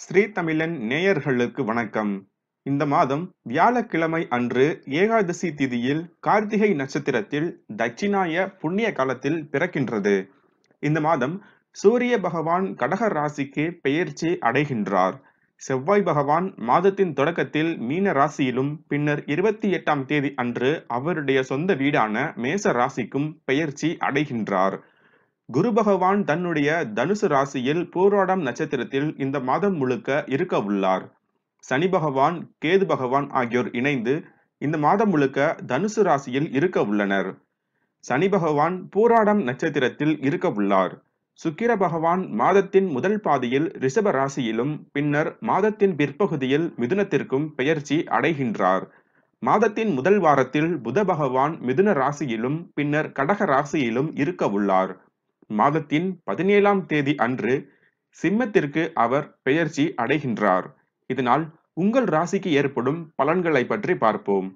ஸ்ரீ தமிழன் நேயர்களுக்கு வணக்கம் இந்த மாதம் வியாழக்கிழமை அன்று ஏகாதசி திதியில் கார்த்திகை நட்சத்திரத்தில் தட்சிணாய புண்ணிய காலத்தில் பிறக்கின்றது இந்த மாதம் சூரிய பகவான் கடக ராசிக்கு பெயர்ச்சி அடைகின்றார் செவ்வாய் பகவான் மாதத்தின் தொடக்கத்தில் மீன ராசியிலும் பின்னர் இருபத்தி எட்டாம் தேதி அன்று அவருடைய சொந்த வீடான மேச ராசிக்கும் பெயர்ச்சி அடைகின்றார் குரு பகவான் தன்னுடைய தனுசு ராசியில் பூராடம் நட்சத்திரத்தில் இந்த மாதம் முழுக்க இருக்க உள்ளார் சனி பகவான் கேது பகவான் ஆகியோர் இணைந்து இந்த மாதம் முழுக்க தனுசு ராசியில் இருக்க உள்ளனர் சனி பகவான் பூராடம் நட்சத்திரத்தில் இருக்க உள்ளார் சுக்கிர பகவான் மாதத்தின் முதல் பாதியில் ரிஷப ராசியிலும் பின்னர் மாதத்தின் பிற்பகுதியில் மிதுனத்திற்கும் பெயர்ச்சி அடைகின்றார் மாதத்தின் முதல் வாரத்தில் புத பகவான் மிதுன ராசியிலும் பின்னர் கடக ராசியிலும் இருக்க உள்ளார் மாதத்தின் பதினேழாம் தேதி அன்று சிம்மத்திற்கு அவர் பெயர்ச்சி அடைகின்றார் இதனால் உங்கள் ராசிக்கு ஏற்படும் பலன்களை பற்றி பார்ப்போம்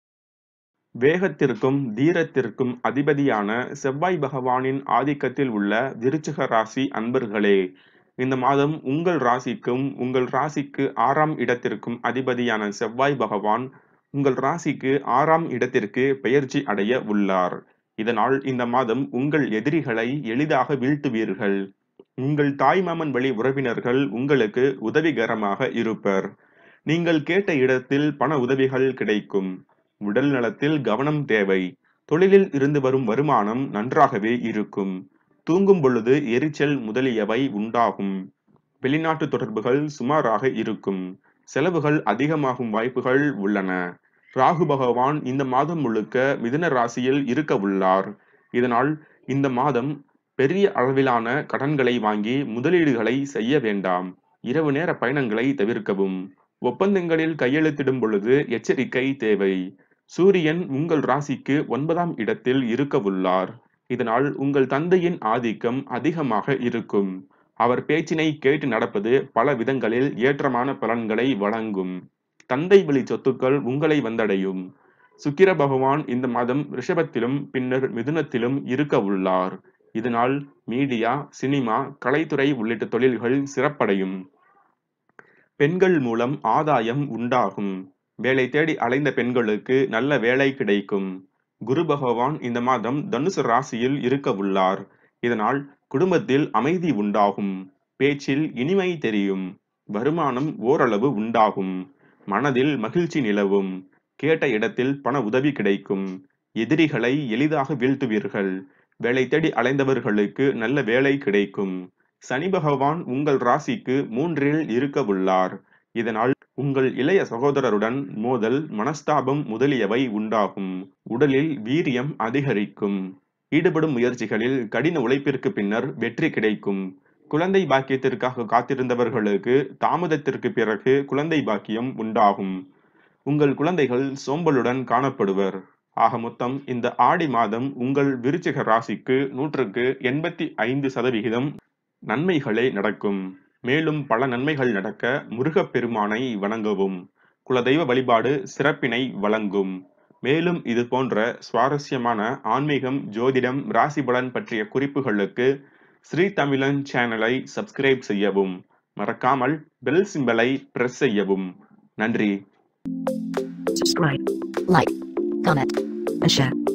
வேகத்திற்கும் தீரத்திற்கும் அதிபதியான செவ்வாய் பகவானின் ஆதிக்கத்தில் உள்ள விருச்சிக ராசி அன்பர்களே இந்த மாதம் உங்கள் ராசிக்கும் உங்கள் ராசிக்கு ஆறாம் இடத்திற்கும் அதிபதியான செவ்வாய் பகவான் உங்கள் ராசிக்கு ஆறாம் இடத்திற்கு பெயர்ச்சி அடைய உள்ளார் இதனால் இந்த மாதம் உங்கள் எதிரிகளை எளிதாக வீழ்த்துவீர்கள் உங்கள் தாய்மாமன் வழி உறவினர்கள் உங்களுக்கு உதவிகரமாக இருப்பர் நீங்கள் கேட்ட இடத்தில் பண உதவிகள் கிடைக்கும் உடல் நலத்தில் கவனம் தேவை தொழிலில் இருந்து வரும் வருமானம் நன்றாகவே இருக்கும் தூங்கும் பொழுது எரிச்சல் முதலியவை உண்டாகும் வெளிநாட்டு தொடர்புகள் சுமாராக இருக்கும் செலவுகள் அதிகமாகும் வாய்ப்புகள் உள்ளன ராகு பகவான் இந்த மாதம் முழுக்க மிதுன ராசியில் இருக்க உள்ளார் இதனால் இந்த மாதம் பெரிய அளவிலான கடன்களை வாங்கி முதலீடுகளை செய்ய வேண்டாம் இரவு நேர பயணங்களை தவிர்க்கவும் ஒப்பந்தங்களில் கையெழுத்திடும் பொழுது எச்சரிக்கை தேவை சூரியன் உங்கள் ராசிக்கு ஒன்பதாம் இடத்தில் இருக்க உள்ளார் இதனால் உங்கள் தந்தையின் ஆதிக்கம் அதிகமாக இருக்கும் அவர் பேச்சினை கேட்டு நடப்பது பல விதங்களில் ஏற்றமான பலன்களை வழங்கும் தந்தை வழி சொத்துக்கள் உங்களை வந்தடையும் சுக்கிர பகவான் இந்த மாதம் ரிஷபத்திலும் பின்னர் மிதுனத்திலும் இருக்க உள்ளார் இதனால் மீடியா சினிமா கலைத்துறை உள்ளிட்ட தொழில்கள் சிறப்படையும் பெண்கள் மூலம் ஆதாயம் உண்டாகும் வேலை தேடி அலைந்த பெண்களுக்கு நல்ல வேலை கிடைக்கும் குரு பகவான் இந்த மாதம் தனுசு ராசியில் இருக்க உள்ளார் இதனால் குடும்பத்தில் அமைதி உண்டாகும் பேச்சில் இனிமை தெரியும் வருமானம் ஓரளவு உண்டாகும் மனதில் மகிழ்ச்சி நிலவும் கேட்ட இடத்தில் பண உதவி கிடைக்கும் எதிரிகளை எளிதாக வீழ்த்துவீர்கள் வேலை தேடி அலைந்தவர்களுக்கு நல்ல வேலை கிடைக்கும் சனி பகவான் உங்கள் ராசிக்கு மூன்றில் இருக்க உள்ளார் இதனால் உங்கள் இளைய சகோதரருடன் மோதல் மனஸ்தாபம் முதலியவை உண்டாகும் உடலில் வீரியம் அதிகரிக்கும் ஈடுபடும் முயற்சிகளில் கடின உழைப்பிற்கு பின்னர் வெற்றி கிடைக்கும் குழந்தை பாக்கியத்திற்காக காத்திருந்தவர்களுக்கு தாமதத்திற்கு பிறகு குழந்தை பாக்கியம் உண்டாகும் உங்கள் குழந்தைகள் சோம்பலுடன் காணப்படுவர் ஆக மொத்தம் இந்த ஆடி மாதம் உங்கள் விருச்சிக ராசிக்கு நூற்றுக்கு எண்பத்தி ஐந்து சதவிகிதம் நன்மைகளே நடக்கும் மேலும் பல நன்மைகள் நடக்க முருகப்பெருமானை வணங்கவும் குலதெய்வ வழிபாடு சிறப்பினை வழங்கும் மேலும் இது போன்ற சுவாரஸ்யமான ஆன்மீகம் ஜோதிடம் ராசி பலன் பற்றிய குறிப்புகளுக்கு ஸ்ரீ தமிழன் சேனலை சப்ஸ்கிரைப் செய்யவும் மறக்காமல் பெல் சிம்பலை பிரஸ் செய்யவும் நன்றி subscribe, like, comment, and share.